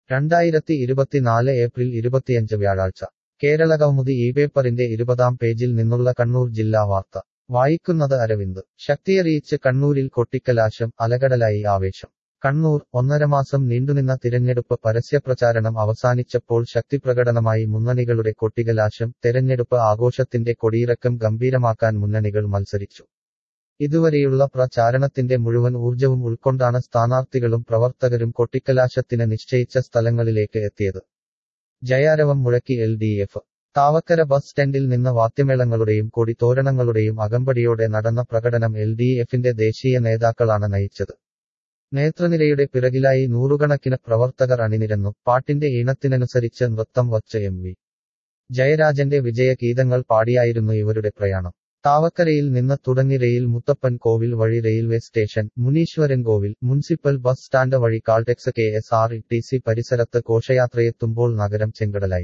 രണ്ടായിരത്തി ഇരുപത്തിനാല് ഏപ്രിൽ ഇരുപത്തിയഞ്ച് വ്യാഴാഴ്ച കേരളകൗമുദി ഈ പേപ്പറിന്റെ ഇരുപതാം പേജിൽ നിന്നുള്ള കണ്ണൂർ ജില്ലാ വാർത്ത വായിക്കുന്നത് അരവിന്ദ് ശക്തിയറിയിച്ച് കണ്ണൂരിൽ കൊട്ടിക്കലാശം അലകടലായി ആവേശം കണ്ണൂർ ഒന്നര മാസം നീണ്ടുനിന്ന തിരഞ്ഞെടുപ്പ് പരസ്യപ്രചാരണം അവസാനിച്ചപ്പോൾ ശക്തിപ്രകടനമായി മുന്നണികളുടെ കൊട്ടിക്കലാശം തെരഞ്ഞെടുപ്പ് ആഘോഷത്തിന്റെ കൊടിയിറക്കം ഗംഭീരമാക്കാൻ മുന്നണികൾ മത്സരിച്ചു ഇതുവരെയുള്ള പ്രചാരണത്തിന്റെ മുഴുവൻ ഊർജവും ഉൾക്കൊണ്ടാണ് സ്ഥാനാർത്ഥികളും പ്രവർത്തകരും കൊട്ടിക്കലാശത്തിന് നിശ്ചയിച്ച സ്ഥലങ്ങളിലേക്ക് എത്തിയത് ജയാരവം മുഴക്കി L D F Thavakkara bus സ്റ്റാൻഡിൽ നിന്ന് വാദ്യമേളങ്ങളുടെയും കൊടിതോരണങ്ങളുടെയും അകമ്പടിയോടെ നടന്ന പ്രകടനം എൽ ഡി എഫിന്റെ ദേശീയ നേതാക്കളാണ് നയിച്ചത് നേതൃനിരയുടെ പിറകിലായി നൂറുകണക്കിന് പ്രവർത്തകർ അണിനിരന്നു പാട്ടിന്റെ ഈണത്തിനനുസരിച്ച് നൃത്തം വച്ച എം വി ജയരാജന്റെ വിജയഗീതങ്ങൾ പാടിയായിരുന്നു ഇവരുടെ പ്രയാണം താവക്കരയിൽ നിന്ന് തുടങ്ങി റെയിൽ മുത്തപ്പൻ കോവിൽ വഴി railway station Muneeswaran Kovil municipal bus stand വഴി Caltex K S R T C പരിസരത്ത് ഘോഷയാത്രയെത്തുമ്പോൾ നഗരം ചെങ്കടലായി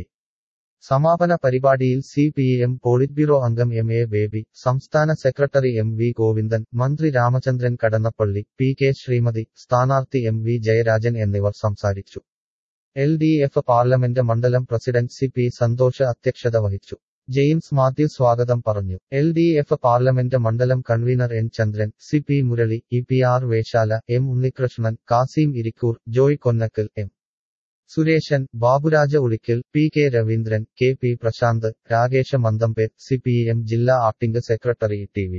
സമാപന പരിപാടിയിൽ C P M politburo അംഗം എം എ ബേബി സംസ്ഥാന സെക്രട്ടറി എം വി ഗോവിന്ദൻ മന്ത്രി രാമചന്ദ്രൻ കടന്നപ്പള്ളി പി കെ ശ്രീമതി സ്ഥാനാർത്ഥി എം വി ജയരാജൻ എന്നിവർ സംസാരിച്ചു എൽ ഡി എഫ് പാർലമെന്റ് മണ്ഡലം പ്രസിഡന്റ് സി പി സന്തോഷ് അധ്യക്ഷത വഹിച്ചു ജെയിംസ് മാത്യു സ്വാഗതം പറഞ്ഞു എൽ ഡി എഫ് പാർലമെന്റ് മണ്ഡലം convener N Chandran C P Murali E P R Veshala M Unnikrishnan Kasim Irikkur Joy Konnakkal M Suresan Baburaja Ulikkal P K Raveendran K P Prasanth Rakesha Mandamper C P M ജില്ലാ acting secretary T V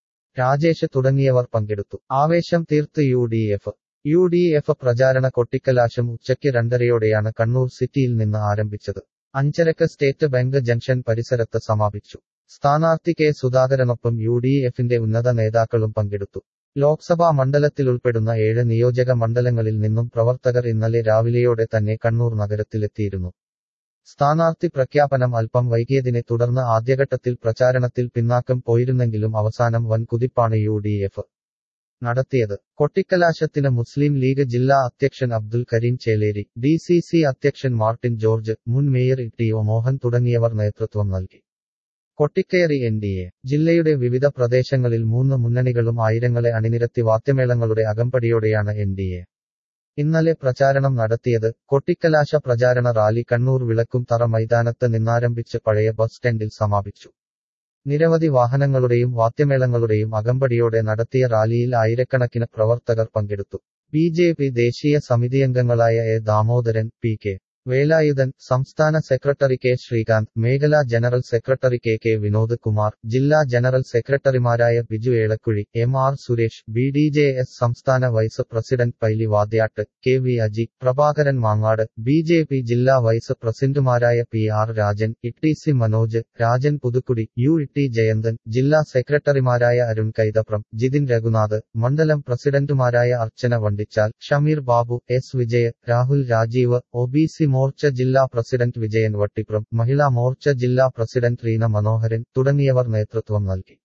Rajesh തുടങ്ങിയവർ പങ്കെടുത്തു ആവേശം തീർത്ത് U D F U D F പ്രചാരണ കൊട്ടിക്കലാശം ഉച്ചയ്ക്ക് രണ്ടരയോടെയാണ് കണ്ണൂർ സിറ്റിയിൽ നിന്ന് ആരംഭിച്ചത് അഞ്ചരക്ക് സ്റ്റേറ്റ് ബാങ്ക് ജംഗ്ഷൻ പരിസരത്ത് സമാപിച്ചു സ്ഥാനാർത്ഥി കെ സുധാകരനൊപ്പം യു ഡി എഫിന്റെ ഉന്നത നേതാക്കളും പങ്കെടുത്തു ലോക്സഭാ മണ്ഡലത്തിലുൾപ്പെടുന്ന ഏഴ് നിയോജക മണ്ഡലങ്ങളിൽ നിന്നും പ്രവർത്തകർ ഇന്നലെ രാവിലെയോടെ തന്നെ കണ്ണൂർ നഗരത്തിലെത്തിയിരുന്നു സ്ഥാനാർത്ഥി പ്രഖ്യാപനം അല്പം വൈകിയതിനെ തുടർന്ന് ആദ്യഘട്ടത്തിൽ പ്രചാരണത്തിൽ പിന്നാക്കം പോയിരുന്നെങ്കിലും അവസാനം വൻ കുതിപ്പാണ് യു ഡി എഫ് നടത്തിയത് കൊട്ടിക്കലാശത്തിന് മുസ്ലിം ലീഗ് ജില്ലാ അധ്യക്ഷൻ Abdul Kareem Cheleri D C C അധ്യക്ഷൻ മാർട്ടിൻ ജോർജ് മുൻ മേയർ ടി ഒ മോഹൻ തുടങ്ങിയവർ നേതൃത്വം നൽകി കൊട്ടിക്കയറി എൻ ഡി എ ജില്ലയുടെ വിവിധ പ്രദേശങ്ങളിൽ മൂന്ന് മുന്നണികളും ആയിരങ്ങളെ അണിനിരത്തി വാദ്യമേളങ്ങളുടെ അകമ്പടിയോടെയാണ് എൻ ഡി എ ഇന്നലെ പ്രചാരണം നടത്തിയത് കൊട്ടിക്കലാശ പ്രചാരണ റാലി കണ്ണൂർ വിളക്കും തറ മൈതാനത്ത് നിന്നാരംഭിച്ച് പഴയ ബസ് സ്റ്റാൻഡിൽ സമാപിച്ചു നിരവധി വാഹനങ്ങളുടെയും വാദ്യമേളങ്ങളുടെയും അകമ്പടിയോടെ നടത്തിയ റാലിയിൽ ആയിരക്കണക്കിന് പ്രവർത്തകർ പങ്കെടുത്തു ബി ജെ പി ദേശീയ സമിതിയംഗങ്ങളായ A Damodaran P K Velayudhan സംസ്ഥാന സെക്രട്ടറി കെ ശ്രീകാന്ത് മേഖലാ general secretary K K Vinod Kumar ജില്ലാ ജനറൽ സെക്രട്ടറിമാരായ Biju Elakkuzhi M R Suresh B D J S സംസ്ഥാന vice president Paily Vadyattu K V Aji Prabhakaran Mangad B J P ജില്ലാ വൈസ് പ്രസിഡന്റുമാരായ P R Rajan Itti C Manoj Rajan Puthukkudi U Itti Jayanthan ജില്ലാ സെക്രട്ടറിമാരായ അരുൺ കൈതപ്രം ജിതിൻ രഘുനാഥ് മണ്ഡലം പ്രസിഡന്റുമാരായ Archana വണ്ടിച്ചാൽ Shameer Babu S Vijay Rahul Rajeev O B C Morcha ജില്ലാ പ്രസിഡന്റ് വിജയൻ വട്ടിപ്രം മഹിളാ മോർച്ച ജില്ലാ പ്രസിഡന്റ് റീന മനോഹരൻ തുടങ്ങിയവർ നേതൃത്വം നൽകി